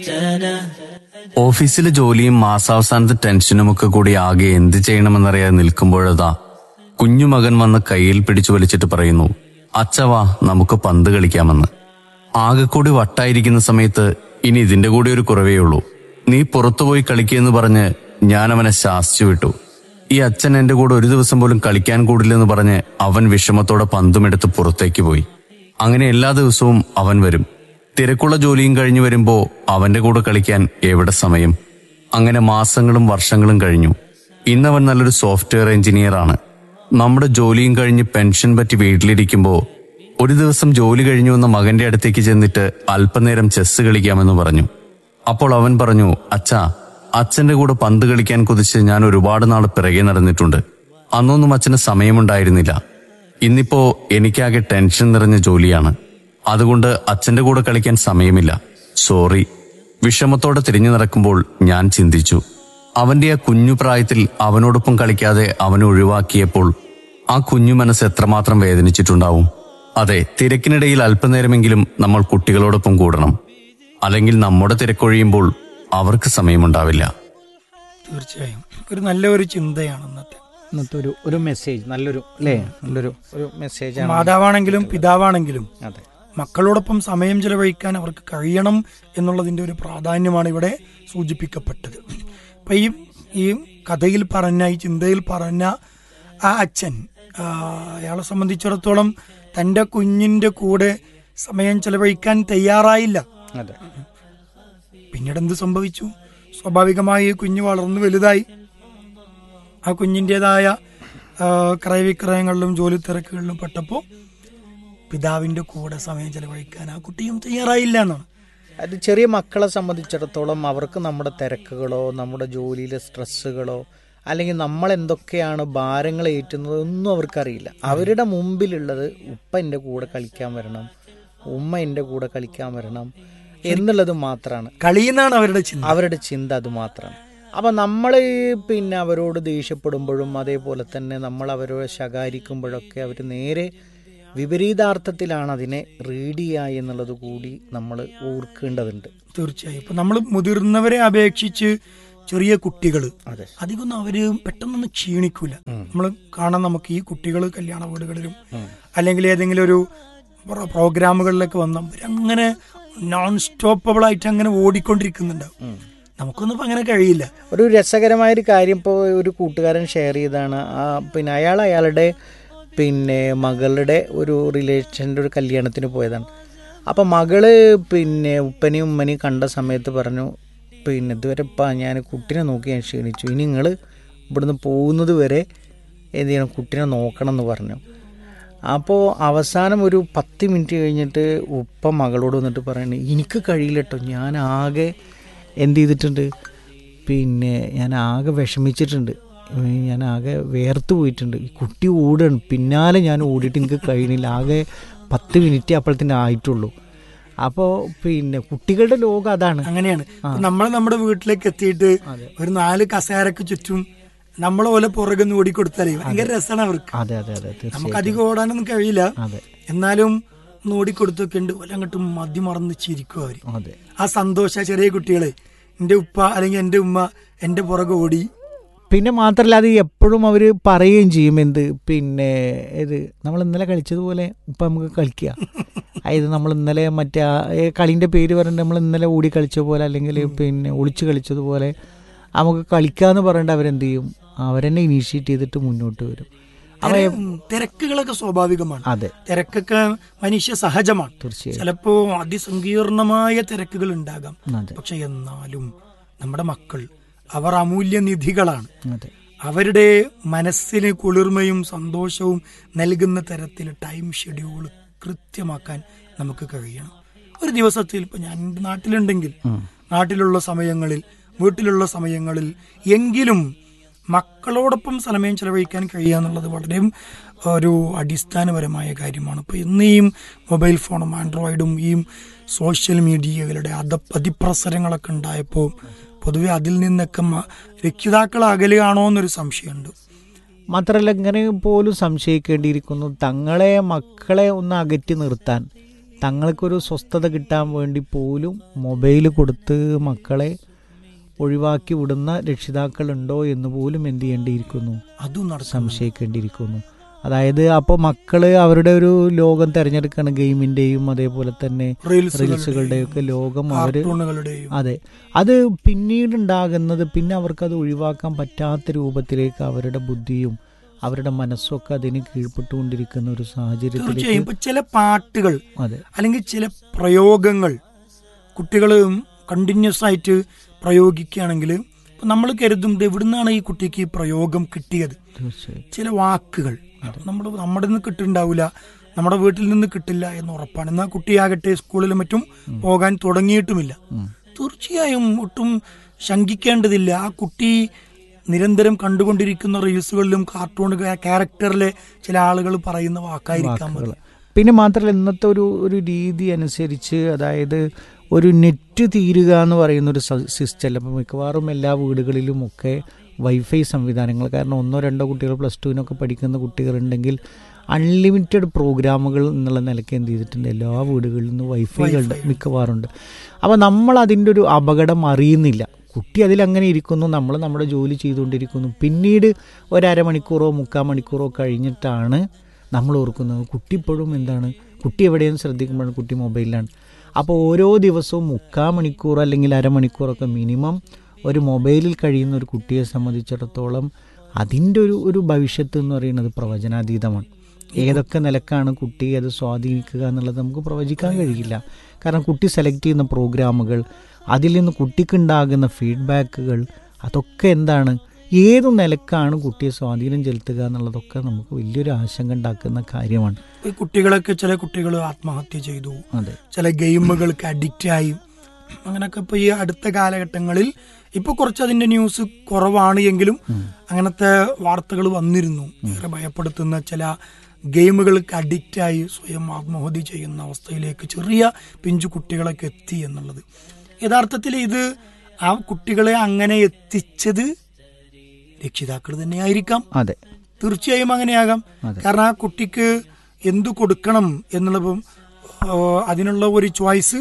ഓഫീസിലെ ജോലിയും മാസാവസാനത്തെ ടെൻഷനും ഒക്കെ കൂടി ആകെ എന്ത് ചെയ്യണമെന്നറിയാതെ നിൽക്കുമ്പോഴതാ കുഞ്ഞുമകൻ വന്ന് കയ്യിൽ പിടിച്ചു വലിച്ചിട്ട് പറയുന്നു അച്ചവാ നമുക്ക് പന്ത് കളിക്കാമെന്ന് ആകെ കൂടി വട്ടായിരിക്കുന്ന സമയത്ത് ഇനി ഇതിന്റെ കൂടി ഒരു കുറവേ ഉള്ളൂ നീ പുറത്തുപോയി കളിക്കുകയെന്ന് പറഞ്ഞ് ഞാൻ അവനെ ശാസിച്ചു വിട്ടു ഈ അച്ഛൻ എന്റെ കൂടെ ഒരു ദിവസം പോലും കളിക്കാൻ കൂടില്ലെന്ന് പറഞ്ഞ് അവൻ വിഷമത്തോടെ പന്തുമെടുത്ത് പുറത്തേക്ക് പോയി അങ്ങനെ എല്ലാ ദിവസവും അവൻ വരും തിരക്കുള്ള ജോലിയും കഴിഞ്ഞു വരുമ്പോ അവന്റെ കൂടെ കളിക്കാൻ എവിടെ സമയം അങ്ങനെ മാസങ്ങളും വർഷങ്ങളും കഴിഞ്ഞു ഇന്നവൻ നല്ലൊരു സോഫ്റ്റ്വെയർ എഞ്ചിനീയർ ആണ് നമ്മുടെ ജോലിയും കഴിഞ്ഞ് പെൻഷൻ പറ്റി വീട്ടിലിരിക്കുമ്പോ ഒരു ദിവസം ജോലി കഴിഞ്ഞു വന്ന മകന്റെ അടുത്തേക്ക് ചെന്നിട്ട് അല്പനേരം ചെസ് കളിക്കാമെന്ന് പറഞ്ഞു അപ്പോൾ അവൻ പറഞ്ഞു അച്ഛാ അച്ഛന്റെ കൂടെ പന്ത് കളിക്കാൻ കുതിച്ച് ഞാൻ ഒരുപാട് നാൾ പിറകെ നടന്നിട്ടുണ്ട് അന്നൊന്നും അച്ഛന് സമയമുണ്ടായിരുന്നില്ല ഇന്നിപ്പോ എനിക്കാകെ ടെൻഷൻ നിറഞ്ഞ ജോലിയാണ് അതുകൊണ്ട് അച്ഛന്റെ കൂടെ കളിക്കാൻ സമയമില്ല സോറി വിഷമത്തോടെ തിരിഞ്ഞു നടക്കുമ്പോൾ ഞാൻ ചിന്തിച്ചു അവന്റെ ആ കുഞ്ഞു പ്രായത്തിൽ അവനോടൊപ്പം കളിക്കാതെ അവനെ ഒഴിവാക്കിയപ്പോൾ ആ കുഞ്ഞു മനസ്സ് എത്രമാത്രം വേദനിച്ചിട്ടുണ്ടാവും അതെ തിരക്കിനിടയിൽ അല്പനേരമെങ്കിലും നമ്മൾ കുട്ടികളോടൊപ്പം കൂടണം അല്ലെങ്കിൽ നമ്മുടെ തിരക്കൊഴിയുമ്പോൾ അവർക്ക് സമയമുണ്ടാവില്ല തീർച്ചയായും ഒരു നല്ല ഒരു ചിന്തയാണ് ഇന്നത്തെ ഇന്നത്തെ ഒരു ഒരു മെസ്സേജ് നല്ലൊരു അല്ലേ നല്ലൊരു ഒരു മെസ്സേജ് മാതാവാണെങ്കിലും പിതാവാണെങ്കിലും അതെ മക്കളോടൊപ്പം സമയം ചെലവഴിക്കാൻ അവർക്ക് കഴിയണം എന്നുള്ളതിന്റെ ഒരു പ്രാധാന്യമാണ് ഇവിടെ സൂചിപ്പിക്കപ്പെട്ടത് അപ്പൊ ഈ ഈ കഥയിൽ പറഞ്ഞ ഈ ചിന്തയിൽ പറഞ്ഞ ആ അച്ഛൻ ആ, അയാളെ സംബന്ധിച്ചിടത്തോളം തന്റെ കുഞ്ഞിന്റെ കൂടെ സമയം ചെലവഴിക്കാൻ തയ്യാറായില്ല അതെ പിന്നീട് എന്ത് സംഭവിച്ചു സ്വാഭാവികമായി ഈ കുഞ്ഞ് വളർന്നു വലുതായി ആ കുഞ്ഞിൻ്റെതായ ക്രയവിക്രയങ്ങളിലും ജോലി തിരക്കുകളിലും പെട്ടപ്പോൾ പിതാവിന്റെ കൂടെ സമയം ചെലവഴിക്കാൻ ആ കുട്ടിയും തയ്യാറായില്ല എന്നാണ് അത് ചെറിയ മക്കളെ സംബന്ധിച്ചിടത്തോളം അവർക്ക് നമ്മുടെ തിരക്കുകളോ നമ്മുടെ ജോലിയിലെ സ്ട്രെസ്സുകളോ അല്ലെങ്കിൽ നമ്മൾ എന്തൊക്കെയാണ് ഭാരങ്ങൾ ഏറ്റുന്നത് ഒന്നും അവർക്കറിയില്ല അവരുടെ മുമ്പിലുള്ളത് ഉപ്പ എൻ്റെ കൂടെ കളിക്കാൻ വരണം ഉമ്മ എൻ്റെ കൂടെ കളിക്കാൻ വരണം എന്നുള്ളത് മാത്രമാണ് കളിയെന്നാണ് അവരുടെ ചിന്ത അവരുടെ ചിന്ത അത് മാത്രമാണ് അപ്പം നമ്മൾ പിന്നെ അവരോട് ദേഷ്യപ്പെടുമ്പോഴും അതേപോലെ തന്നെ നമ്മൾ അവരോട് ശകാരിക്കുമ്പോഴൊക്കെ അവർ നേരെ വിപരീതാർത്ഥത്തിലാണ് അതിനെ റീഡ് ചെയ്യുക എന്നുള്ളത് കൂടി നമ്മൾ ഓർക്കേണ്ടതുണ്ട് തീർച്ചയായും ഇപ്പൊ നമ്മൾ മുതിർന്നവരെ അപേക്ഷിച്ച് ചെറിയ കുട്ടികൾ അതെ അധികമൊന്നും അവര് പെട്ടെന്നൊന്നും ക്ഷീണിക്കൂല നമ്മൾ കാണാൻ നമുക്ക് ഈ കുട്ടികൾ കല്യാണ വീടുകളിലും അല്ലെങ്കിൽ ഏതെങ്കിലും ഒരു പ്ര- പ്രോഗ്രാമുകളിലൊക്കെ വന്ന അവരങ്ങനെ നോൺ സ്റ്റോപ്പബിൾ ആയിട്ട് അങ്ങനെ ഓടിക്കൊണ്ടിരിക്കുന്നുണ്ടാവും നമുക്കൊന്നും ഇപ്പൊ അങ്ങനെ കഴിയില്ല ഒരു രസകരമായൊരു കാര്യം ഇപ്പോൾ ഒരു കൂട്ടുകാരൻ ഷെയർ ചെയ്താണ് ആ പിന്നെ അയാൾ അയാളുടെ പിന്നെ മകളുടെ ഒരു റിലേഷൻ്റെ ഒരു കല്യാണത്തിന് പോയതാണ് അപ്പം മകള് പിന്നെ ഉപ്പനെയും ഉമ്മനെയും കണ്ട സമയത്ത് പറഞ്ഞു പിന്നെ ഇതുവരെ ഇപ്പം ഞാൻ കുട്ടീനെ നോക്കി ഞാൻ ക്ഷീണിച്ചു ഇനി നിങ്ങൾ ഇവിടുന്ന് പോകുന്നത് വരെ എന്ത് ചെയ്യണം കുട്ടീനെ നോക്കണം എന്ന് പറഞ്ഞു അപ്പോൾ അവസാനം ഒരു പത്ത് മിനിറ്റ് കഴിഞ്ഞിട്ട് ഉപ്പ മകളോട് വന്നിട്ട് പറയണേ എനിക്ക് കഴിയില്ല കേട്ടോ ഞാൻ ആകെ എന്ത് ചെയ്തിട്ടുണ്ട് പിന്നെ ഞാൻ ആകെ വിഷമിച്ചിട്ടുണ്ട് ഏ, ഞാൻ ആകെ വേർത്ത് പോയിട്ടുണ്ട് ഈ കുട്ടി ഓടുകയാണ് പിന്നാലെ ഞാൻ ഓടിയിട്ട് എനിക്ക് കഴിയണില്ല ആകെ പത്ത് മിനിറ്റ് അപ്പോഴത്തേന് ആയിട്ടുള്ളൂ അപ്പോൾ പിന്നെ കുട്ടികളുടെ ലോകം അതാണ് അങ്ങനെയാണ് നമ്മൾ നമ്മുടെ വീട്ടിലേക്ക് എത്തിയിട്ട് ഒരു നാല് കസേരക്ക് ചുറ്റും നമ്മളെ പോലെ പുറകെ നിന്ന് ഓടിക്കൊടുത്താലേ ഭയങ്കര രസമാണ് അവർക്ക് അതെ അതെ അതെ തീർച്ചയായും നമുക്ക് അധികം ഓടാനൊന്നും കഴിയില്ല അതെ എന്നാലും ഒന്ന് ഓടിക്കൊടുത്തൊക്കെ ഉണ്ട് ഓല അങ്ങോട്ട് മതിമറന്ന് ചിരിക്കും അവര് അതെ ആ സന്തോഷ ചെറിയ കുട്ടികളെ എന്റെ ഉപ്പ അല്ലെങ്കിൽ എന്റെ ഉമ്മ എന്റെ പുറകെ ഓടി പിന്നെ മാത്രമല്ല അത് എപ്പോഴും അവർ പറയുകയും ചെയ്യും എന്ത് പിന്നെ ഇത് നമ്മൾ ഇന്നലെ കളിച്ചതുപോലെ ഇപ്പം നമുക്ക് കളിക്കുക അതായത് നമ്മൾ ഇന്നലെ മറ്റേ ആ, ഏ, കളീൻ്റെ പേര് പറഞ്ഞിട്ട് നമ്മൾ ഇന്നലെ ഓടി കളിച്ച പോലെ അല്ലെങ്കിൽ പിന്നെ ഒളിച്ച് കളിച്ചതുപോലെ നമുക്ക് കളിക്കാന്ന് പറഞ്ഞിട്ട് അവരെന്ത് ചെയ്യും അവരെന്നെ ഇനീഷ്യേറ്റ് ചെയ്തിട്ട് മുന്നോട്ട് വരും അവ തിര- ഉം, തിരക്കുകളൊക്കെ സ്വാഭാവികമാണ് അതെ തിരക്കൊക്കെ മനുഷ്യ സഹജമാണ് തീർച്ചയായും ചിലപ്പോ അതിസങ്കീർണമായ തിരക്കുകൾ ഉണ്ടാകാം അതെ പക്ഷെ എന്നാലും നമ്മുടെ മക്കൾ അവർ അമൂല്യ നിധികളാണ് അതെ അവരുടെ മനസ്സിന് കുളിർമയും സന്തോഷവും നൽകുന്ന തരത്തിൽ ടൈം ഷെഡ്യൂൾ കൃത്യമാക്കാൻ നമുക്ക് കഴിയണം ഒരു ദിവസത്തിൽ ഇപ്പൊ ഞാൻ എൻ്റെ നാട്ടിലുണ്ടെങ്കിൽ നാട്ടിലുള്ള സമയങ്ങളിൽ വീട്ടിലുള്ള സമയങ്ങളിൽ എങ്കിലും മക്കളോടൊപ്പം സമയം ചെലവഴിക്കാൻ കഴിയുക എന്നുള്ളത് വളരെ ഒരു അടിസ്ഥാനപരമായ കാര്യമാണ് ഇപ്പൊ ഇന്ന് ഈ മൊബൈൽ ഫോണും ആൻഡ്രോയിഡും ഈ സോഷ്യൽ മീഡിയകളുടെ അത അതിപ്രസരങ്ങളൊക്കെ ഉണ്ടായപ്പോൾ പൊതുവെ അതിൽ നിന്നൊക്കെ മ- രക്ഷിതാക്കൾ അകലുകയാണോ എന്നൊരു സംശയമുണ്ട് മാത്രമല്ല ഇങ്ങനെ പോലും സംശയിക്കേണ്ടിയിരിക്കുന്നു തങ്ങളെ മക്കളെ ഒന്ന് അകറ്റി നിർത്താൻ തങ്ങൾക്കൊരു സ്വസ്ഥത കിട്ടാൻ വേണ്ടി പോലും മൊബൈൽ കൊടുത്ത് മക്കളെ ഒഴിവാക്കി വിടുന്ന രക്ഷിതാക്കളുണ്ടോ എന്ന് പോലും എന്ത് ചെയ്യേണ്ടിയിരിക്കുന്നു അതും നടക്കും സംശയിക്കേണ്ടിയിരിക്കുന്നു അതായത് അപ്പോൾ മക്കള് അവരുടെ ഒരു ലോകം തിരഞ്ഞെടുക്കുകയാണ് ഗെയിമിന്റെയും അതേപോലെ തന്നെ റീൽസുകളുടെയും ഒക്കെ ലോകം അവര് കാർട്ടൂണുകളുടെയും അതെ അത് പിന്നീട് ഉണ്ടാകുന്നത് പിന്നെ അവർക്കത് ഒഴിവാക്കാൻ പറ്റാത്ത രൂപത്തിലേക്ക് അവരുടെ ബുദ്ധിയും അവരുടെ മനസ്സൊക്കെ അതിന് കീഴ്പ്പെട്ടുകൊണ്ടിരിക്കുന്ന ഒരു സാഹചര്യത്തിലേക്ക് തീർച്ചയായും ഇപ്പൊ ചില പാട്ടുകൾ അതെ അല്ലെങ്കിൽ ചില പ്രയോഗങ്ങൾ കുട്ടികൾ കണ്ടിന്യൂസ് ആയിട്ട് പ്രയോഗിക്കുകയാണെങ്കിൽ ഇപ്പൊ നമ്മൾ കരുതും "ഇത് എവിടുന്നാണ് ഈ കുട്ടിക്ക് ഈ പ്രയോഗം കിട്ടിയത് തീർച്ചയായും ചില വാക്കുകൾ നമ്മൾ നമ്മുടെ നിന്ന് കിട്ടുന്നുണ്ടാവില്ല നമ്മുടെ വീട്ടിൽ നിന്ന് കിട്ടില്ല എന്ന് ഉറപ്പാണ് എന്നാൽ കുട്ടിയാകട്ടെ സ്കൂളിലും മറ്റും പോകാൻ തുടങ്ങിയിട്ടുമില്ല തീർച്ചയായും ഒട്ടും ശങ്കിക്കേണ്ടതില്ല ആ കുട്ടി നിരന്തരം കണ്ടുകൊണ്ടിരിക്കുന്ന റീൽസുകളിലും കാർട്ടൂൺ ക്യാരക്ടറിലെ ചില ആളുകൾ പറയുന്ന വാക്കായിരിക്കാം മതി. വാക്കുകൾ പിന്നെ മാത്രമല്ല ഇന്നത്തെ ഒരു ഒരു രീതി അനുസരിച്ച് അതായത് ഒരു നെറ്റ് തീരുക എന്ന് പറയുന്ന ഒരു സിസ്റ്റം അല്ല അപ്പം മിക്കവാറും എല്ലാ വീടുകളിലും ഒക്കെ വൈഫൈ സംവിധാനങ്ങൾ കാരണം ഒന്നോ രണ്ടോ കുട്ടികൾ പ്ലസ് ടുവിനൊക്കെ പഠിക്കുന്ന കുട്ടികളുണ്ടെങ്കിൽ അൺലിമിറ്റഡ് പ്രോഗ്രാമുകൾ എന്നുള്ള നിലയ്ക്ക് എന്ത് ചെയ്തിട്ടുണ്ട് എല്ലാ വീടുകളിൽ നിന്നും വൈഫൈകളുടെ മിക്കവാറുണ്ട് അപ്പോൾ നമ്മൾ അതിൻ്റെ ഒരു അപകടം അറിയുന്നില്ല കുട്ടി അതിലങ്ങനെ ഇരിക്കുന്നു നമ്മൾ നമ്മുടെ ജോലി ചെയ്തുകൊണ്ടിരിക്കുന്നു പിന്നീട് ഒരമണിക്കൂറോ മുക്കാൽ മണിക്കൂറോ കഴിഞ്ഞിട്ടാണ് നമ്മൾ ഓർക്കുന്നത് കുട്ടി ഇപ്പോഴും എന്താണ് കുട്ടി എവിടെയെന്ന് ശ്രദ്ധിക്കുമ്പോഴാണ് കുട്ടി മൊബൈലിലാണ് അപ്പോൾ ഓരോ ദിവസവും മുക്കാൽ മണിക്കൂർ അല്ലെങ്കിൽ അരമണിക്കൂറൊക്കെ മിനിമം ഒരു മൊബൈലിൽ കഴിയുന്ന ഒരു കുട്ടിയെ സംബന്ധിച്ചിടത്തോളം അതിൻ്റെ ഒരു ഒരു ഭവിഷ്യത്ത് എന്ന് പറയുന്നത് പ്രവചനാതീതമാണ് ഏതൊക്കെ നിലക്കാണ് കുട്ടിയെ അത് സ്വാധീനിക്കുക എന്നുള്ളത് നമുക്ക് പ്രവചിക്കാൻ കഴിയില്ല കാരണം കുട്ടി സെലക്ട് ചെയ്യുന്ന പ്രോഗ്രാമുകൾ അതിൽ നിന്ന് കുട്ടിക്കുണ്ടാകുന്ന ഫീഡ്ബാക്കുകൾ അതൊക്കെ എന്താണ് ഏതു നിലക്കാണ് കുട്ടിയെ സ്വാധീനം ചെലുത്തുക എന്നുള്ളതൊക്കെ നമുക്ക് വലിയൊരു ആശങ്ക ഉണ്ടാക്കുന്ന കാര്യമാണ് ഈ കുട്ടികളൊക്കെ ചില കുട്ടികൾ ആത്മഹത്യ ചെയ്തു അതെ ചില ഗെയിമുകൾക്ക് അഡിക്റ്റ് ആയി അങ്ങനൊക്കെ ഇപ്പൊ ഈ അടുത്ത കാലഘട്ടങ്ങളിൽ ഇപ്പൊ കുറച്ച് അതിന്റെ ന്യൂസ് കുറവാണ് എങ്കിലും അങ്ങനത്തെ വാർത്തകൾ വന്നിരുന്നു ഏറെ ഭയപ്പെടുത്തുന്ന ചില ഗെയിമുകൾക്ക് അഡിക്റ്റ് ആയി സ്വയം ആത്മഹത്യ ചെയ്യുന്ന അവസ്ഥയിലേക്ക് ചെറിയ പിഞ്ചു കുട്ടികളൊക്കെ എത്തി എന്നുള്ളത് യഥാർത്ഥത്തിൽ ഇത് ആ കുട്ടികളെ അങ്ങനെ എത്തിച്ചത് രക്ഷിതാക്കൾ തന്നെയായിരിക്കാം അതെ തീർച്ചയായും അങ്ങനെയാകാം അതെ. കാരണം ആ കുട്ടിക്ക് എന്തു കൊടുക്കണം എന്നുള്ളതും ആ, അതിനുള്ള ഒരു ചോയ്സ്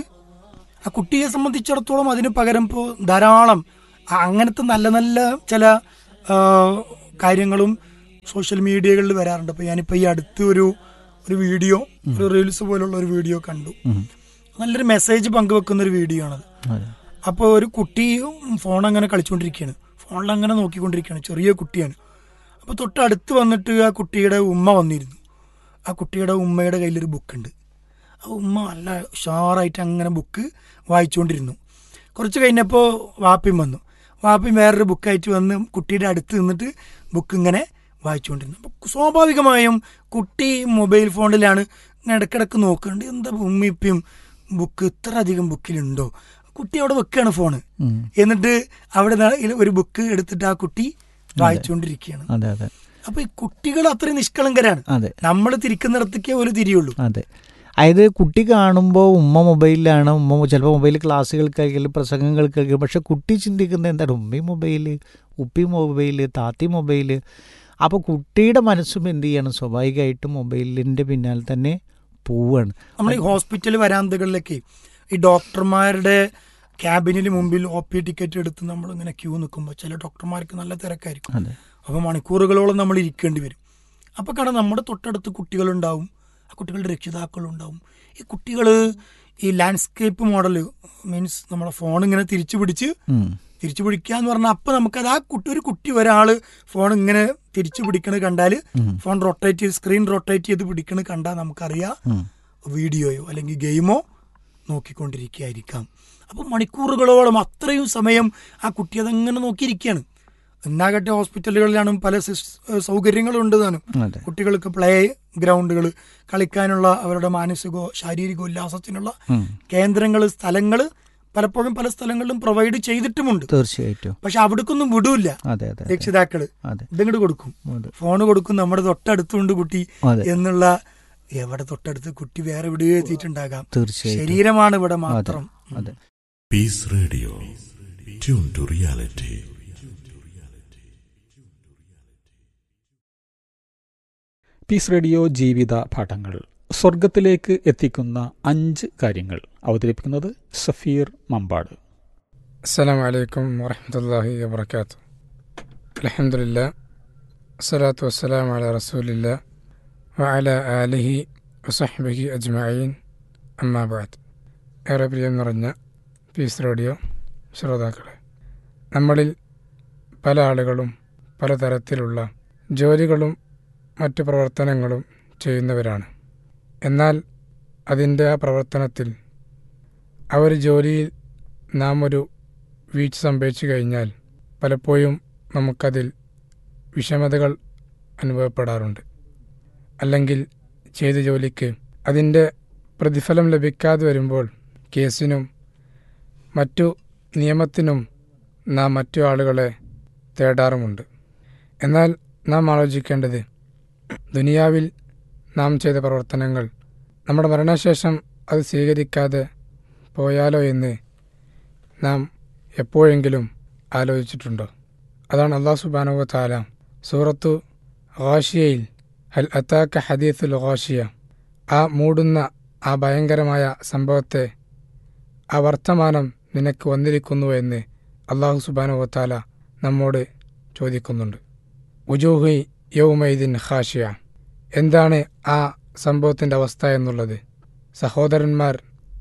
ആ കുട്ടിയെ സംബന്ധിച്ചിടത്തോളം അതിന് പകരം ഇപ്പോൾ ധാരാളം ആ, അങ്ങനത്തെ നല്ല നല്ല ചില ആ, കാര്യങ്ങളും സോഷ്യൽ മീഡിയകളിൽ വരാറുണ്ട് അപ്പൊ ഞാനിപ്പോ ഈ അടുത്ത് ഒരു ഒരു വീഡിയോ ഒരു റീൽസ് പോലുള്ള ഒരു വീഡിയോ കണ്ടു നല്ലൊരു മെസ്സേജ് പങ്കുവെക്കുന്ന ഒരു വീഡിയോ ആണത് അതെ അപ്പോൾ ഒരു കുട്ടി ഫോൺ അങ്ങനെ കളിച്ചുകൊണ്ടിരിക്കുകയാണ് ഫോണിൽ അങ്ങനെ നോക്കിക്കൊണ്ടിരിക്കുകയാണ് ചെറിയ കുട്ടിയാണ് അപ്പോൾ തൊട്ടടുത്ത് വന്നിട്ട് ആ കുട്ടിയുടെ ഉമ്മ വന്നിരുന്നു ആ കുട്ടിയുടെ ഉമ്മയുടെ കയ്യിലൊരു ബുക്കുണ്ട് ആ ഉമ്മ നല്ല ഉഷാറായിട്ട് അങ്ങനെ ബുക്ക് വായിച്ചുകൊണ്ടിരുന്നു കുറച്ച് കഴിഞ്ഞപ്പോൾ വാപ്പിയും വന്നു വാപ്പിയും വേറൊരു ബുക്കായിട്ട് വന്ന് കുട്ടിയുടെ അടുത്ത് നിന്നിട്ട് ബുക്ക് ഇങ്ങനെ വായിച്ചുകൊണ്ടിരുന്നു അപ്പോൾ സ്വാഭാവികമായും കുട്ടി മൊബൈൽ ഫോണിലാണ് ഇങ്ങനെ ഇടയ്ക്കിടയ്ക്ക് നോക്കുന്നുണ്ട് എന്താ ഉമ്മിപ്പിയും ബുക്ക് ഇത്ര അധികം ബുക്കിലുണ്ടോ കുട്ടി അവിടെ വെക്കുകയാണ് ഫോണ് ഉം. എന്നിട്ട് അവിടെ നിന്ന് ഒരു ബുക്ക് എടുത്തിട്ട് ആ കുട്ടി വായിച്ചുകൊണ്ടിരിക്കുകയാണ് അതെ അതെ അപ്പൊ ഈ കുട്ടികൾ അത്രയും നിഷ്കളങ്കരാണ് അതെ നമ്മൾ തിരിക്കുന്നിടത്തേക്കേ ഒരു തിരിയുള്ളൂ അതെ അതായത് കുട്ടി കാണുമ്പോൾ ഉമ്മ മൊബൈലിലാണ് ഉമ്മ ചിലപ്പോൾ മൊബൈൽ ക്ലാസ്സുകൾ കേൾക്കലും പ്രസംഗങ്ങൾ കേൾക്കലും പക്ഷെ കുട്ടി ചിന്തിക്കുന്നത് എന്താണ് ഉമ്മയും മൊബൈല് ഉപ്പി മൊബൈല് താത്തി മൊബൈല് അപ്പോൾ കുട്ടിയുടെ മനസ്സും എന്ത് ചെയ്യണം സ്വാഭാവികമായിട്ടും മൊബൈലിൻ്റെ പിന്നാലെ തന്നെ പോവുകയാണ് നമ്മൾ ഈ ഹോസ്പിറ്റൽ വരാന്തകളിലൊക്കെ ഈ ഡോക്ടർമാരുടെ ക്യാബിനിന് മുമ്പിൽ ഒ പി ടിക്കറ്റ് എടുത്ത് നമ്മൾ ഇങ്ങനെ ക്യൂ നിൽക്കുമ്പോൾ ചില ഡോക്ടർമാർക്ക് നല്ല തിരക്കായിരിക്കും അതെ അപ്പോൾ മണിക്കൂറുകളോളം നമ്മൾ ഇരിക്കേണ്ടി വരും അപ്പോൾ കാരണം നമ്മുടെ തൊട്ടടുത്ത് കുട്ടികളുണ്ടാവും ആ കുട്ടികളുടെ രക്ഷിതാക്കളുണ്ടാവും ഈ കുട്ടികൾ ഈ ലാൻഡ്സ്കേപ്പ് മോഡൽ മീൻസ് നമ്മളെ ഫോൺ ഇങ്ങനെ തിരിച്ചു പിടിച്ച് ഉം. തിരിച്ചു പിടിക്കുക എന്ന് പറഞ്ഞാൽ അപ്പം നമുക്കത് ആ കുട്ടി ഒരു കുട്ടി ഒരാള് ഫോൺ ഇങ്ങനെ തിരിച്ചു പിടിക്കണത് കണ്ടാൽ ഫോൺ റൊട്ടേറ്റ് ചെയ്ത് സ്ക്രീൻ റൊട്ടേറ്റ് ചെയ്ത് പിടിക്കണത് കണ്ടാൽ നമുക്കറിയാം ഉം. വീഡിയോയോ അല്ലെങ്കിൽ ഗെയിമോ നോക്കിക്കൊണ്ടിരിക്കുകയായിരിക്കാം അപ്പം മണിക്കൂറുകളോളം അത്രയും സമയം ആ കുട്ടി അതങ്ങനെ നോക്കിയിരിക്കുകയാണ് എന്നാകട്ടെ ഹോസ്പിറ്റലുകളിലാണ് പല സിസ്- സൗകര്യങ്ങളും ഉണ്ട് താനും അതെ കുട്ടികൾക്ക് പ്ലേ ഗ്രൗണ്ടുകൾ കളിക്കാനുള്ള അവരുടെ മാനസികോ ശാരീരിക ഉല്ലാസത്തിനുള്ള ഉം. കേന്ദ്രങ്ങൾ സ്ഥലങ്ങൾ പലപ്പോഴും പല സ്ഥലങ്ങളിലും പ്രൊവൈഡ് ചെയ്തിട്ടുമുണ്ട് തീർച്ചയായിട്ടും പക്ഷെ അവിടേക്കൊന്നും വിടൂല അതെ അതെ അതെ രക്ഷിതാക്കള് അതെ ഇതിങ്ങോട്ട് കൊടുക്കും അതെ. ഫോണ് കൊടുക്കും നമ്മുടെ തൊട്ടടുത്തുണ്ട് കുട്ടി അതെ. എന്നുള്ള എവിടെ തൊട്ടടുത്ത് കുട്ടി വേറെ എവിടെയോ എത്തിയിട്ടുണ്ടാകാം തീർച്ചയായിട്ടും ശരീരമാണ് ഇവിടെ അതെ മാത്രം അതെ Peace Radio. Tune to reality. Peace Radio ജീവിത പാഠങ്ങൾ സ്വർഗത്തിലേക്ക് എത്തിക്കുന്ന അഞ്ച് കാര്യങ്ങൾ അവതരിപ്പിക്കുന്നത് സഫീർ മമ്പാട് السلام عليكم ورحمة الله وبركاته الحمد لله الصلاة والسلام على رسول الله وعلى آله وصحبه أجمعين أما بعد ഏറെ പ്രിയം നിറഞ്ഞ പീസ് റേഡിയോ ശ്രോതാക്കളെ നമ്മളിൽ പല ആളുകളും പലതരത്തിലുള്ള ജോലികളും മറ്റു പ്രവർത്തനങ്ങളും ചെയ്യുന്നവരാണ് എന്നാൽ അതിൻ്റെ ആ പ്രവർത്തനത്തിൽ ആ ഒരു ജോലിയിൽ നാം ഒരു വീഴ്ച സംഭവിച്ചു കഴിഞ്ഞാൽ പലപ്പോഴും നമുക്കതിൽ വിഷമതകൾ അനുഭവപ്പെടാറുണ്ട് അല്ലെങ്കിൽ ചെയ്ത ജോലിക്ക് അതിൻ്റെ പ്രതിഫലം ലഭിക്കാതെ വരുമ്പോൾ കേസിനും മറ്റു നിയമത്തിനും നാം മറ്റു ആളുകളെ തേടാറുമുണ്ട് എന്നാൽ നാം ആലോചിക്കേണ്ടത് ദുനിയാവിൽ നാം ചെയ്ത പ്രവർത്തനങ്ങൾ നമ്മുടെ മരണശേഷം അത് സ്വീകരിക്കാതെ പോയാലോ എന്ന് നാം എപ്പോഴെങ്കിലും ആലോചിച്ചിട്ടുണ്ടോ അതാണ് അള്ളാഹു സുബാനുവ താല സൂറത്തു ഗാഷിയയിൽ ഹൽ അത്താക്ക ഹദീസുൽ ഗാഷിയ ആ മൂടുന്ന ആ ഭയങ്കരമായ സംഭവത്തെ ആ വർത്തമാനം നിനക്ക് വന്നിരിക്കുന്നു എന്ന് അള്ളാഹു സുബാനുവ താല നമ്മോട് ചോദിക്കുന്നുണ്ട് ഉജൂഹി യൗമൈദിൻ ഖാഷിയ എന്താണ് ആ സംഭവത്തിൻ്റെ അവസ്ഥ എന്നുള്ളത് സഹോദരന്മാർ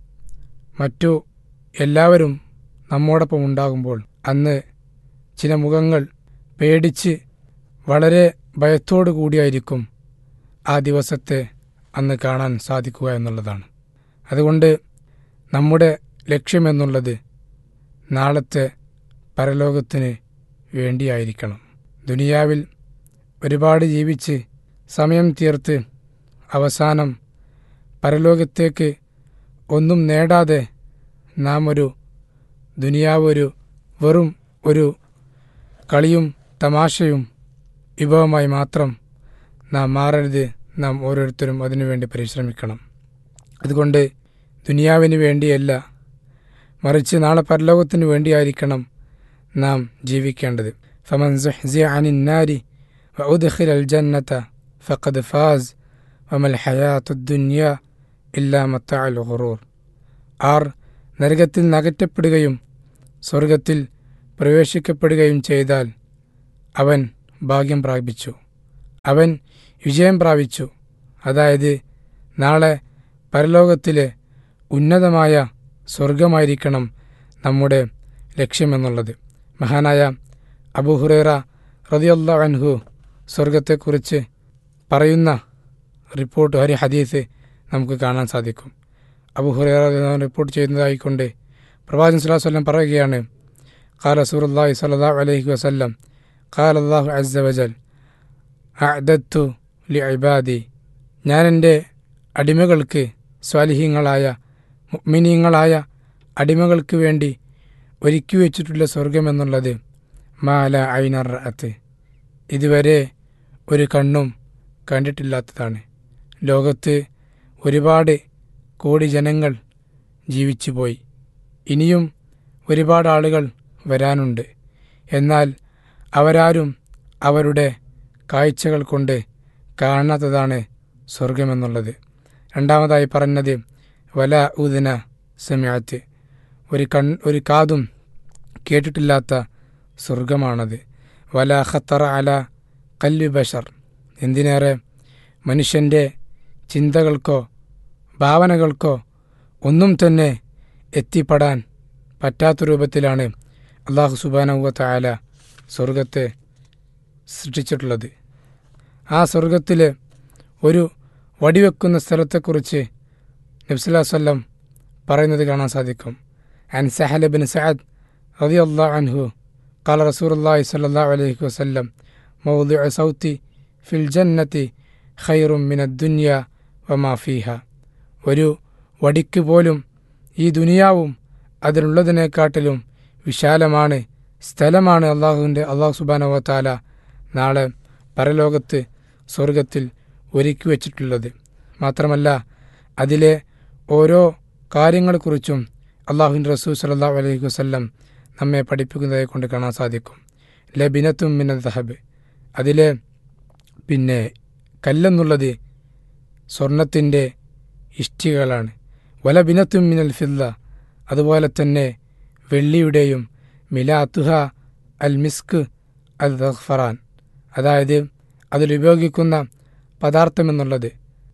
മറ്റു എല്ലാവരും നമ്മോടൊപ്പം ഉണ്ടാകുമ്പോൾ അന്ന് ചില മുഖങ്ങൾ പേടിച്ച് വളരെ ഭയത്തോടു കൂടിയായിരിക്കും ആ ദിവസത്തെ അന്ന് കാണാൻ സാധിക്കുക എന്നുള്ളതാണ് അതുകൊണ്ട് നമ്മുടെ ലക്ഷ്യമെന്നുള്ളത് നാളത്തെ പരലോകത്തിന് വേണ്ടിയായിരിക്കണം ദുനിയാവിൽ ഒരുപാട് ജീവിച്ച് സമയം തീർത്ത് അവസാനം പരലോകത്തേക്ക് ഒന്നും നേടാതെ നാം ഒരു ദുനിയാവ് ഒരു വെറും ഒരു കളിയും തമാശയും വിഭവമായി മാത്രം നാം മാറരുത് നാം ഓരോരുത്തരും അതിനുവേണ്ടി പരിശ്രമിക്കണം അതുകൊണ്ട് ദുനിയാവിന് വേണ്ടിയല്ല മറിച്ച് നാളെ പരലോകത്തിന് വേണ്ടിയായിരിക്കണം നാം ജീവിക്കേണ്ടത് ഫമൻ സുഹ്സിയ അനിൻ നാരി വഉദ്ഖില അൽ ജന്നത ഫഖദ് ഫാസ് വമൽ ഹയാത്തു ദുനിയ ഇല്ലാ മത്തഅൽ ഖുറൂർ ആർ നരകത്തിൽ നകറ്റപ്പെടുകയും സ്വർഗത്തിൽ പ്രവേശിക്കപ്പെടുകയും ചെയ്താൽ അവൻ ഭാഗ്യം പ്രാപിച്ചു അവൻ വിജയം പ്രാപിച്ചു അതായത് നാളെ പരലോകത്തിലെ ഉന്നതമായ സ്വർഗമായിരിക്കണം നമ്മുടെ ലക്ഷ്യമെന്നുള്ളത് മഹാനായ അബുഹുറേറ റതിയുള്ള അൻഹു സ്വർഗത്തെക്കുറിച്ച് പറയുന്ന റിപ്പോർട്ട് ഒരു ഹദീസ് നമുക്ക് കാണാൻ സാധിക്കും അബുഹുറേറ റിപ്പോർട്ട് ചെയ്യുന്നതായിക്കൊണ്ട് പ്രവാചകൻ സ്വലാഹു വല്ലം പറയുകയാണ് ഖാല റസൂലുള്ളാഹി സ്വല്ലല്ലാഹു അലൈഹി വസല്ലം ഖാല അല്ലാഹു അസ്സ വജൽ അഅദത്തു ലിഇബാദി ഞാൻ എൻ്റെ അടിമകൾക്ക് സ്വാലിഹീങ്ങളായ മുഅ്മിനീങ്ങളായ അടിമകൾക്ക് വേണ്ടി ഒരുക്കി വെച്ചിട്ടുള്ള സ്വർഗമെന്നുള്ളത് മാല ഐനർ റഅത്ത് ഇതുവരെ ഒരു കണ്ണും കണ്ടിട്ടില്ലാത്തതാണ് ലോകത്ത് ഒരുപാട് കോടി ജനങ്ങൾ ജീവിച്ചുപോയി ഇനിയും ഒരുപാട് ആളുകൾ വരാനുണ്ട് എന്നാൽ അവരാരും അവരുടെ കാഴ്ചകൾ കൊണ്ട് കാണാത്തതാണ് സ്വർഗമെന്നുള്ളത് രണ്ടാമതായി പറഞ്ഞത് വല ഉദന സമയത്ത് ഒരു കൺ ഒരു കാതും കേട്ടിട്ടില്ലാത്ത സ്വർഗമാണത് വല ഖത്തറ അല കല്വി ബഷർ എന്തിനേറെ മനുഷ്യൻ്റെ ചിന്തകൾക്കോ ഭാവനകൾക്കോ ഒന്നും തന്നെ എത്തിപ്പെടാൻ പറ്റാത്ത രൂപത്തിലാണ് അള്ളാഹു സുബാനവത്ത ആല സ്വർഗത്തെ സൃഷ്ടിച്ചിട്ടുള്ളത് ആ സ്വർഗത്തിൽ ഒരു വടിവെക്കുന്ന സ്ഥലത്തെക്കുറിച്ച് നബ്സുല്ലാ വല്ലം പറയുന്നത് കാണാൻ സാധിക്കും അൻ സഹൽ ബിൻ സഅദ് റതി അള്ളാ അൻഹു قال رسول الله صلى الله عليه وسلم موضع صوتي في الجنة خير من الدنيا وما فيها ഒരു വടിക്ക് പോലും ഈ ദുനിയാവും അതിനുള്ളതിനെക്കാട്ടിലും വിശാലമാണ് സ്ഥലമാണ് അള്ളാഹുവിൻ്റെ അള്ളാഹു സുബാനവ താല നാളെ പരലോകത്ത് സ്വർഗത്തിൽ ഒരുക്കി വച്ചിട്ടുള്ളത് മാത്രമല്ല അതിലെ ഓരോ കാര്യങ്ങളെക്കുറിച്ചും അള്ളാഹുവിൻ റസൂൽ സല്ലാ അലൈഹി വസ്ല്ലം നമ്മെ പഠിപ്പിക്കുന്നതായി കൊണ്ട് കാണാൻ സാധിക്കും ലബിനത്തും മിന ദഹബ് അതിലെ പിന്നെ കല്ലെന്നുള്ളത് സ്വർണത്തിൻ്റെ ഇഷ്ടികകളാണ് വല ബിനത്തും മിനൽ ഫില്ല അതുപോലെ തന്നെ വെള്ളിയുടെയും മിലാത്തുഹ അൽ മിസ്ക് അൽ ദഫറാൻ അതായത് അതിലുപയോഗിക്കുന്ന പദാർത്ഥമെന്നുള്ളത്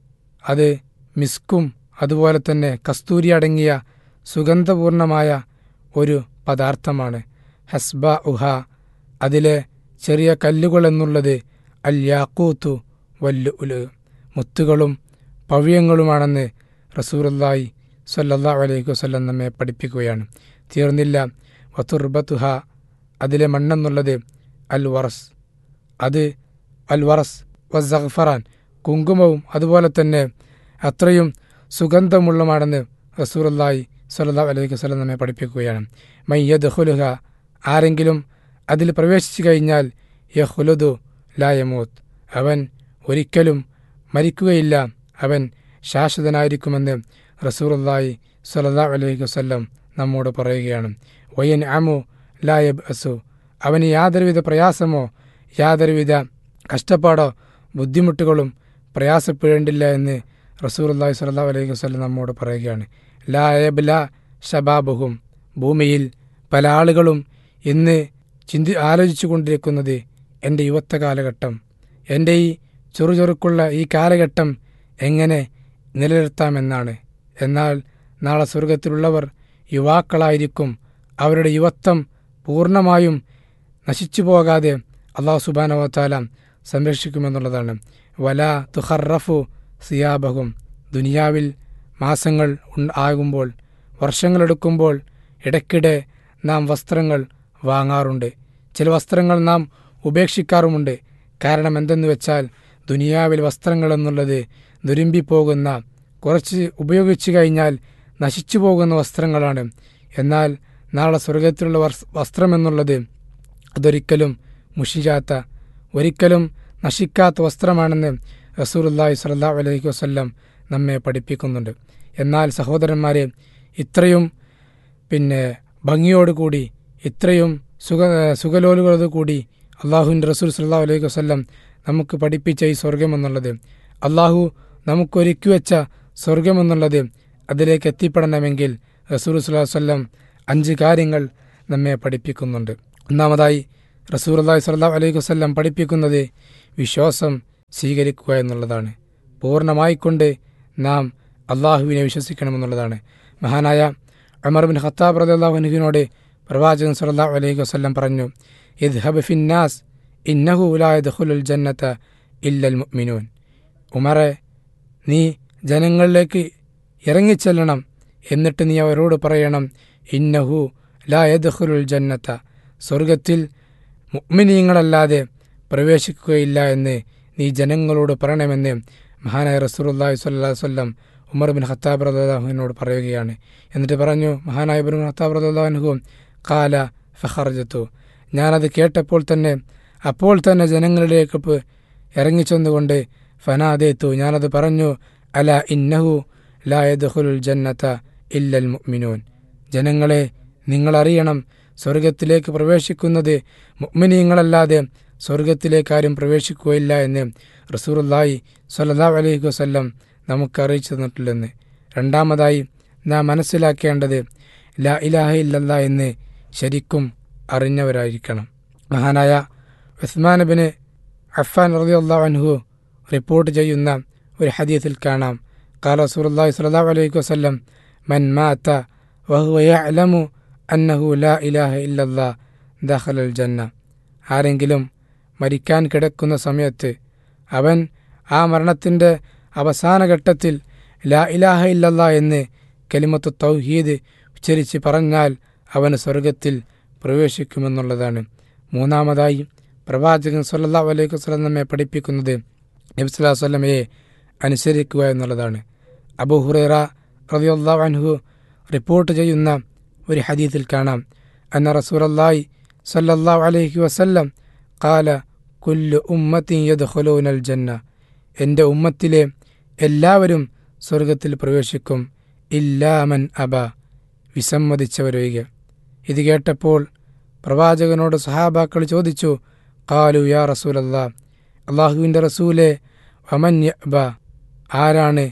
അത് മിസ്കും അതുപോലെ തന്നെ കസ്തൂരി അടങ്ങിയ സുഗന്ധപൂർണമായ ഒരു പദാർത്ഥമാണ് ഹസ്ബ ഉഹ അതിലെ ചെറിയ കല്ലുകൾ എന്നുള്ളത് അൽ യാക്കൂത്തു വല്ലു ഉല് മുത്തുകളും പവ്യങ്ങളുമാണെന്ന് റസൂറുല്ലായി സല്ലല്ലാ അലൈഹി വസല്ലം നമ്മെ പഠിപ്പിക്കുകയാണ് തീർന്നില്ല വത്തുർബത്തുഹ അതിലെ മണ്ണെന്നുള്ളത് അൽ വറസ് അത് അൽ വറസ് വസഫറാൻ കുങ്കുമവും അതുപോലെ തന്നെ അത്രയും സുഗന്ധമുള്ളതാണെന്ന് റസൂറുല്ലായി സല്ലാ അലൈഹി വസല്ലം നമ്മെ പഠിപ്പിക്കുകയാണ് മയ്യദ് ഹുലുഹ ആരെങ്കിലും അതിൽ പ്രവേശിച്ചു കഴിഞ്ഞാൽ യഹുലുദു ലായമൂത്ത് അവൻ ഒരിക്കലും മരിക്കുകയില്ല അവൻ ശാശ്വതനായിരിക്കുമെന്ന് റസൂറുല്ലായി സല്ലാ അലൈഹി വസല്ലം നമ്മോട് പറയുകയാണ് വയൻ അമു ലായബ് അസു അവന് യാതൊരുവിധ പ്രയാസമോ യാതൊരുവിധ കഷ്ടപ്പാടോ ബുദ്ധിമുട്ടുകളും പ്രയാസപ്പെടേണ്ടില്ല എന്ന് റസൂർല്ലാഹി സ്വല്ലാ അലൈഹി വസ്ലം നമ്മോട് പറയുകയാണ് ലായബ് ല ഷബാബുഹും ഭൂമിയിൽ പല ആളുകളും ഇന്ന് ചിന്തി ആലോചിച്ചു കൊണ്ടിരിക്കുന്നത് എൻ്റെ യുവത്വ കാലഘട്ടം എൻ്റെ ഈ ചുറുചുറുക്കുള്ള ഈ കാലഘട്ടം എങ്ങനെ നിലനിർത്താമെന്നാണ് എന്നാൽ നാളെ സ്വർഗത്തിലുള്ളവർ യുവാക്കളായിരിക്കും അവരുടെ യുവത്വം പൂർണ്ണമായും നശിച്ചു പോകാതെ അള്ളാഹു സുബാനവത്താല സംരക്ഷിക്കുമെന്നുള്ളതാണ് വല തുഹറഫു സിയാബഹും ദുനിയാവിൽ മാസങ്ങൾ ഉൺ- ആകുമ്പോൾ വർഷങ്ങളെടുക്കുമ്പോൾ ഇടയ്ക്കിടെ നാം വസ്ത്രങ്ങൾ വാങ്ങാറുണ്ട് ചില വസ്ത്രങ്ങൾ നാം ഉപേക്ഷിക്കാറുമുണ്ട് കാരണം എന്തെന്ന് വെച്ചാൽ ദുനിയാവിൽ വസ്ത്രങ്ങൾ എന്നുള്ളത് ദുരുമ്പിപ്പോകുന്ന കുറച്ച് ഉപയോഗിച്ചു കഴിഞ്ഞാൽ നശിച്ചു പോകുന്ന വസ്ത്രങ്ങളാണ് എന്നാൽ നാളെ സ്വർഗത്തിലുള്ള വസ്- വസ്ത്രമെന്നുള്ളത് അതൊരിക്കലും മുഷിയാത്ത ഒരിക്കലും നശിക്കാത്ത വസ്ത്രമാണെന്ന് റസൂലുല്ലാഹി സ്വല്ലല്ലാഹു അലൈഹി വസല്ലം നമ്മെ പഠിപ്പിക്കുന്നുണ്ട് എന്നാൽ സഹോദരന്മാരെ ഇത്രയും പിന്നെ ഭംഗിയോടുകൂടി ഇത്രയും സുഖ സുഖലോലുകളോട് കൂടി അള്ളാഹുവിൻ്റെ റസൂൽ സല്ലാ അലൈഹി വസ്ല്ലം നമുക്ക് പഠിപ്പിച്ച ഈ സ്വർഗമെന്നുള്ളത് അള്ളാഹു നമുക്കൊരുക്കി വെച്ച സ്വർഗമെന്നുള്ളത് അതിലേക്ക് എത്തിപ്പെടണമെങ്കിൽ റസൂൽ സുല്ലാ വല്ലം അഞ്ച് കാര്യങ്ങൾ നമ്മെ പഠിപ്പിക്കുന്നുണ്ട് ഒന്നാമതായി റസൂൽ അള്ളാഹി സ്വല്ലാ അലൈഹി വസ്ല്ലം പഠിപ്പിക്കുന്നത് വിശ്വാസം സ്വീകരിക്കുക എന്നുള്ളതാണ് പൂർണ്ണമായിക്കൊണ്ട് നാം അള്ളാഹുവിനെ വിശ്വസിക്കണമെന്നുള്ളതാണ് മഹാനായ അമർ ബിൻ ഖത്താബ് റദിയാഹുനുവിനോട് പ്രവാചകൻ സല്ലല്ലാഹു അലൈഹി വസല്ലം പറഞ്ഞു ഇദ്ഹബ് ഫിന്നാസ് ഇന്നഹു ലാ യദ്ഖുലുൽ ജന്നത ഇല്ലൽ മുഅ്മിനൂൻ ഉമറെ നീ ജനങ്ങളിലേക്ക് ഇറങ്ങിച്ചെല്ലണം എന്നിട്ട് നീ അവരോട് പറയണം ഇന്നഹു ലാ യദ്ഖുലുൽ ജന്നത സ്വർഗത്തിൽ മുഅ്മിനീങ്ങളല്ലാതെ പ്രവേശിക്കുകയില്ല എന്ന് നീ ജനങ്ങളോട് പറയണമെന്ന് മഹാനായ റസൂലുള്ളാഹി സ്വല്ലല്ലാഹു അലൈഹി വസല്ലം ഉമർ ബിൻ ഖത്താബ് റദിയല്ലാഹുവിനോട് പറയുകയാണ് എന്നിട്ട് പറഞ്ഞു മഹാനായ ബിൻ ഖത്താബ് റദിയല്ലാഹു കാല ഫഖർജത്തു ഞാനത് കേട്ടപ്പോൾ തന്നെ അപ്പോൾ തന്നെ ജനങ്ങളിലേക്ക് പ് ഇറങ്ങിച്ചെന്നുകൊണ്ട് ഫനാദേത്തു ഞാനത് പറഞ്ഞു അല ഇന്നഹു ലാ യദ്ഖുലുൽ ജന്നത ഇല്ലൽ മുഅ്മിനൂൻ ജനങ്ങളെ നിങ്ങളറിയണം സ്വർഗത്തിലേക്ക് പ്രവേശിക്കുന്നത് മുഅ്മിനീങ്ങളല്ലാതെ സ്വർഗത്തിലേക്ക് ആരും പ്രവേശിക്കുകയില്ല എന്ന് റസൂറുല്ലായി സ്വല്ലല്ലാഹു അലൈഹി വസല്ലം നമുക്ക് അറിയിച്ചു തന്നിട്ടില്ലെന്ന് രണ്ടാമതായി നാം മനസ്സിലാക്കേണ്ടത് ലാ ഇലാഹ ഇല്ലല്ല എന്ന് ശരിക്കും അറിഞ്ഞവരായിരിക്കണം മഹാനായ ഉസ്മാൻ ബിന് അഫാൻ റളിയല്ലാഹു അൻഹു റിപ്പോർട്ട് ചെയ്യുന്ന ഒരു ഹദീസിൽ കാണാം قال رسول الله صلى الله عليه وسلم من مات وهو يعلم أنه لا إله إلا الله دخل الجنة ആരെങ്കിലും മരിക്കാൻ കിടക്കുന്ന സമയത്ത് അവൻ ആ മരണത്തിൻ്റെ അവസാന ഘട്ടത്തിൽ ലാ ഇലാഹ ഇല്ലല്ല എന്ന് കലിമത്ത് തൗഹീദ് ഉച്ചരിച്ച് പറഞ്ഞാൽ അവന് സ്വർഗത്തിൽ പ്രവേശിക്കുമെന്നുള്ളതാണ് മൂന്നാമതായി പ്രവാചകൻ സല്ലാ അലൈഹി വസ്ലം നമ്മെ പഠിപ്പിക്കുന്നത് നബി സ്വല്ലാ വല്ലമയെ അനുസരിക്കുക എന്നുള്ളതാണ് അബു ഹുറൈറ റളിയല്ലാ അൻഹു റിപ്പോർട്ട് ചെയ്യുന്ന ഒരു ഹദീത്തിൽ കാണാം അന്ന റസൂലല്ലാഹി സല്ലല്ലാഹു അലൈഹി വസല്ലം കാല കുല്ലു ഉമ്മത്തിൻ യദ്ഖുലൂനൽ ജന്ന എൻ്റെ ഉമ്മത്തിലെ എല്ലാവരും സ്വർഗത്തിൽ പ്രവേശിക്കും ഇല്ലാമൻ അബ വിസമ്മതിച്ചവരൊഴികെ ഇത് കേട്ടപ്പോൾ പ്രവാചകനോട് സഹാബാക്കൾ ചോദിച്ചു കാലു യാ റസൂലല്ലാ അള്ളാഹുവിൻ്റെ റസൂലെ വമൻ യഅബ ആരാണ്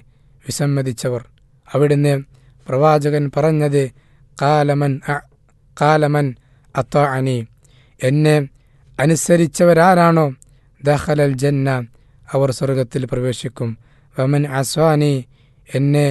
വിസമ്മതിച്ചവർ അവിടുന്ന് പ്രവാചകൻ പറഞ്ഞത് കാലമൻ അ- കാലമൻ അത്താഅനി എന്നെ അനുസരിച്ചവരാരാണോ ദഹലൽ ജന്ന അവർ സ്വർഗത്തിൽ പ്രവേശിക്കും വമൻ അസ്വാനി എന്നെ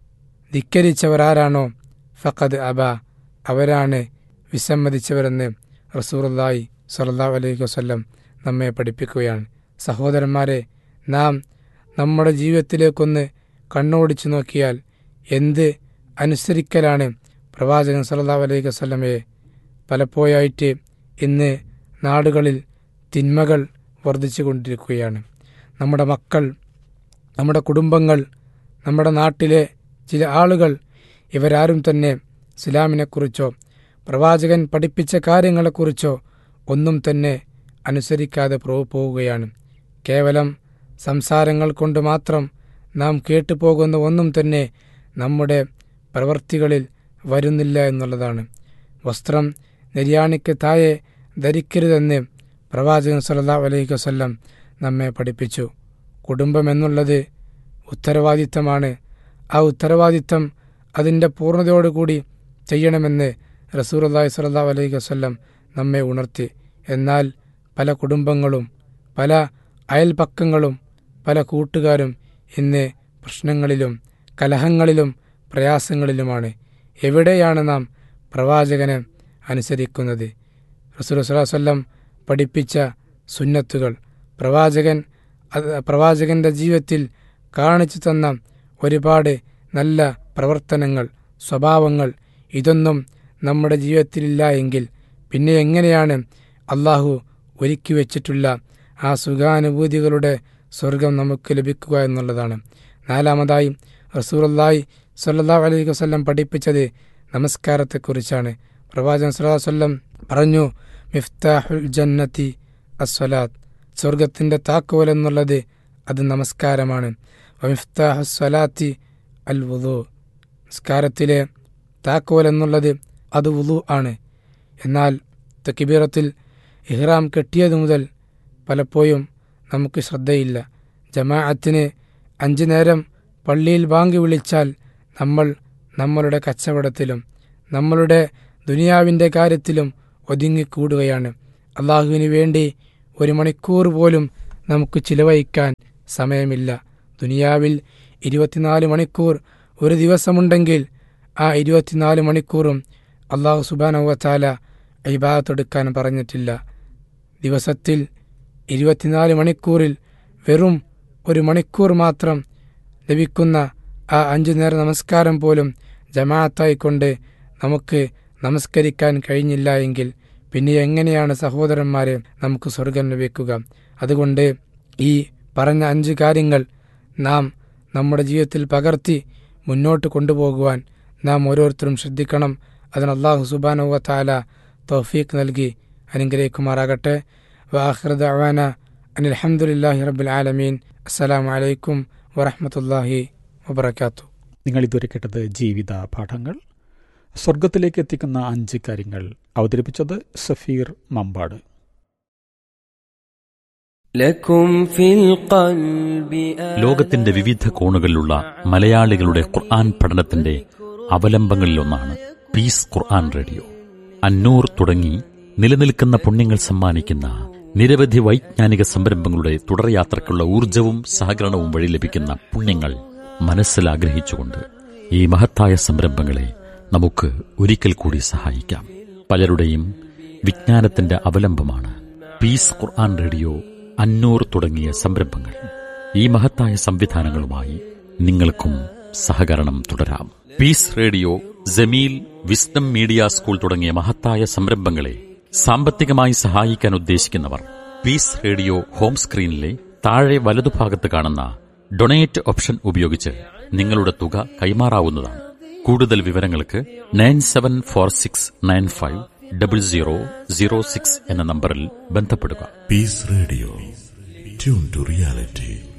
ധിക്കരിച്ചവരാരാണോ ഫഖദ് അബ അവരാണ് വിസമ്മതിച്ചവരെന്ന് റസൂറുല്ലായി സല്ലല്ലാഹു അലൈഹി വസല്ലം നമ്മെ പഠിപ്പിക്കുകയാണ് സഹോദരന്മാരെ നാം നമ്മുടെ ജീവിതത്തിലേക്കൊന്ന് കണ്ണോടിച്ചു നോക്കിയാൽ എന്ത് അനുസരിക്കലാണ് പ്രവാചകൻ സല്ലല്ലാഹു അലൈഹി വസല്ലമയെ പലപ്പോഴായിട്ട് ഇന്ന് നാടുകളിൽ തിന്മകൾ വർദ്ധിച്ചു കൊണ്ടിരിക്കുകയാണ് നമ്മുടെ മക്കൾ നമ്മുടെ കുടുംബങ്ങൾ നമ്മുടെ നാട്ടിലെ ചില ആളുകൾ ഇവരാരും തന്നെ ഇസ്ലാമിനെക്കുറിച്ചോ പ്രവാചകൻ പഠിപ്പിച്ച കാര്യങ്ങളെക്കുറിച്ചോ ഒന്നും തന്നെ അനുസരിക്കാതെ പ്രോ- പോവുകയാണ് കേവലം സംസാരങ്ങൾ കൊണ്ട് മാത്രം നാം കേട്ടുപോകുന്ന ഒന്നും തന്നെ നമ്മുടെ പ്രവർത്തികളിൽ വരുന്നില്ല എന്നുള്ളതാണ് വസ്ത്രം നിര്യാണിക്ക് താഴെ ധരിക്കരുതെന്ന് പ്രവാചകൻ സല്ലല്ലാഹു അലൈഹി വസല്ലം നമ്മെ പഠിപ്പിച്ചു കുടുംബം എന്നുള്ളത് ഉത്തരവാദിത്തമാണ് ആ ഉത്തരവാദിത്തം അതിൻ്റെ പൂർണ്ണതയോടുകൂടി ചെയ്യണമെന്ന് റസൂറുല്ലാഹി സ്വല്ലല്ലാഹു അലൈഹി വസല്ലം നമ്മെ ഉണർത്തി എന്നാൽ പല കുടുംബങ്ങളും പല അയൽപക്കങ്ങളും പല കൂട്ടുകാരും ഇന്ന് പ്രശ്നങ്ങളിലും കലഹങ്ങളിലും പ്രയാസങ്ങളിലുമാണ് എവിടെയാണ് നാം പ്രവാചകനെ അനുസരിക്കുന്നത് റസൂൽ വല്ലം പഠിപ്പിച്ച സുന്നത്തുകൾ പ്രവാചകൻ അത് പ്രവാചകന്റെ ജീവിതത്തിൽ കാണിച്ചു തന്ന ഒരുപാട് നല്ല പ്രവർത്തനങ്ങൾ സ്വഭാവങ്ങൾ ഇതൊന്നും നമ്മുടെ ജീവിതത്തിലില്ല എങ്കിൽ പിന്നെ എങ്ങനെയാണ് അള്ളാഹു ഒരുക്കി വെച്ചിട്ടുള്ള ആ സുഖാനുഭൂതികളുടെ സ്വർഗം നമുക്ക് ലഭിക്കുക എന്നുള്ളതാണ് നാലാമതായി റസൂറുല്ലായി സല്ലല്ലാഹു അലൈഹി വസല്ലം പഠിപ്പിച്ചത് നമസ്കാരത്തെക്കുറിച്ചാണ് പ്രവാചകൻ സല്ലല്ലാഹു അലൈഹി വസല്ലം പറഞ്ഞു മിഫ്താഹുൽ ജന്നത്തി അസ്വലാത്ത് സ്വർഗത്തിന്റെ താക്കോൽ എന്നുള്ളത് അത് നമസ്കാരമാണ് വമിഫ്താഹു സ്വലാത്തി അൽ വുദു നിസ്കാരത്തിലെ താക്കോൽ എന്നുള്ളത് അത് വുദു ആണ് എന്നാൽ തക്കിബീറത്തിൽ ഇഹ്റാം കെട്ടിയത് മുതൽ പലപ്പോഴും നമുക്ക് ശ്രദ്ധയില്ല ജമാഅത്തിന് അഞ്ചു നേരം പള്ളിയിൽ ബാങ്ക് വിളിച്ചാൽ നമ്മൾ നമ്മളുടെ കച്ചവടത്തിലും നമ്മളുടെ ദുനിയാവിൻ്റെ കാര്യത്തിലും ഒതുങ്ങിക്കൂടുകയാണ് അള്ളാഹുവിന് വേണ്ടി ഒരു മണിക്കൂർ പോലും നമുക്ക് ചിലവഴിക്കാൻ സമയമില്ല ദുനിയാവിൽ ഇരുപത്തിനാല് മണിക്കൂർ ഒരു ദിവസമുണ്ടെങ്കിൽ ആ ഇരുപത്തിനാല് മണിക്കൂറും അള്ളാഹു സുബാനവത്താല ഇബാത്തെടുക്കാൻ പറഞ്ഞിട്ടില്ല ദിവസത്തിൽ ഇരുപത്തിനാല് മണിക്കൂറിൽ വെറും ഒരു മണിക്കൂർ മാത്രം ലഭിക്കുന്ന ആ അഞ്ചു നേര നമസ്കാരം പോലും ജമാഅത്തായിക്കൊണ്ട് നമുക്ക് നമസ്കരിക്കാൻ കഴിഞ്ഞില്ല എങ്കിൽ പിന്നെ എങ്ങനെയാണ് സഹോദരന്മാരെ നമുക്ക് സ്വർഗം ലഭിക്കുക അതുകൊണ്ട് ഈ പറഞ്ഞ അഞ്ച് കാര്യങ്ങൾ നാം നമ്മുടെ ജീവിതത്തിൽ പകർത്തി മുന്നോട്ട് കൊണ്ടുപോകുവാൻ നാം ഓരോരുത്തരും ശ്രദ്ധിക്കണം അതിന് അള്ളാഹു സുബാനുവ താല തൗഫീഖ് നൽകി അനുഗ്രഹിക്കുമാറാകട്ടെ വാഹൃദ അവാന അനിൽ അഹമ്മദില്ലാഹി റബ്ബുൽ ആലമീൻ അസ്സലാമു അലൈക്കും വറഹമത്തല്ലാഹി വബർക്കാത്തു നിങ്ങൾ ഇതുവരെ കേട്ടത് ജീവിത പാഠങ്ങൾ സ്വർഗത്തിലേക്ക് എത്തിക്കുന്ന അഞ്ച് കാര്യങ്ങൾ അവതരിപ്പിച്ചത് സഫീർ മമ്പാട് لكم في القلب ലോകത്തിന്റെ വിവിധ കോണുകളിലുള്ള മലയാളികളുടെ ഖുർആൻ പഠനത്തിന്റെ അവലംബങ്ങളിലൊന്നാണ് പീസ് ഖുർആൻ റേഡിയോ അന്നൂർ തുടങ്ങി നിലനിൽക്കുന്ന പുണ്യങ്ങൾ സമ്മാനിക്കുന്ന നിരവധി വൈജ്ഞാനിക സംരംഭങ്ങളുടെ തുടർയാത്രയ്ക്കുള്ള ഊർജവും സഹകരണവും വഴി ലഭിക്കുന്ന പുണ്യങ്ങൾ മനസ്സിലാഗ്രഹിച്ചുകൊണ്ട് ഈ മഹത്തായ സംരംഭങ്ങളെ നമുക്ക് ഒരിക്കൽ കൂടി സഹായിക്കാം പലരുടെയും വിജ്ഞാനത്തിന്റെ അവലംബമാണ് പീസ് ഖുർആൻ റേഡിയോ അന്നൂർ തുടങ്ങിയ സംരംഭങ്ങൾ ഈ മഹത്തായ സംവിധാനങ്ങളുമായി നിങ്ങൾക്കും സഹകരണം തുടരാം Peace Radio Jameel Wisdom Media School തുടങ്ങിയ മഹത്തായ സംരംഭങ്ങളെ സാമ്പത്തികമായി സഹായിക്കാൻ ഉദ്ദേശിക്കുന്നവർ പീസ് റേഡിയോ ഹോം സ്ക്രീനിലെ താഴെ വലതുഭാഗത്ത് കാണുന്ന ഡൊണേറ്റ് ഓപ്ഷൻ ഉപയോഗിച്ച് നിങ്ങളുടെ തുക കൈമാറാവുന്നതാണ് കൂടുതൽ വിവരങ്ങൾക്ക് nine seven four six nine five double zero zero six എന്ന നമ്പറിൽ ബന്ധപ്പെടുക Peace Radio. Tune to reality.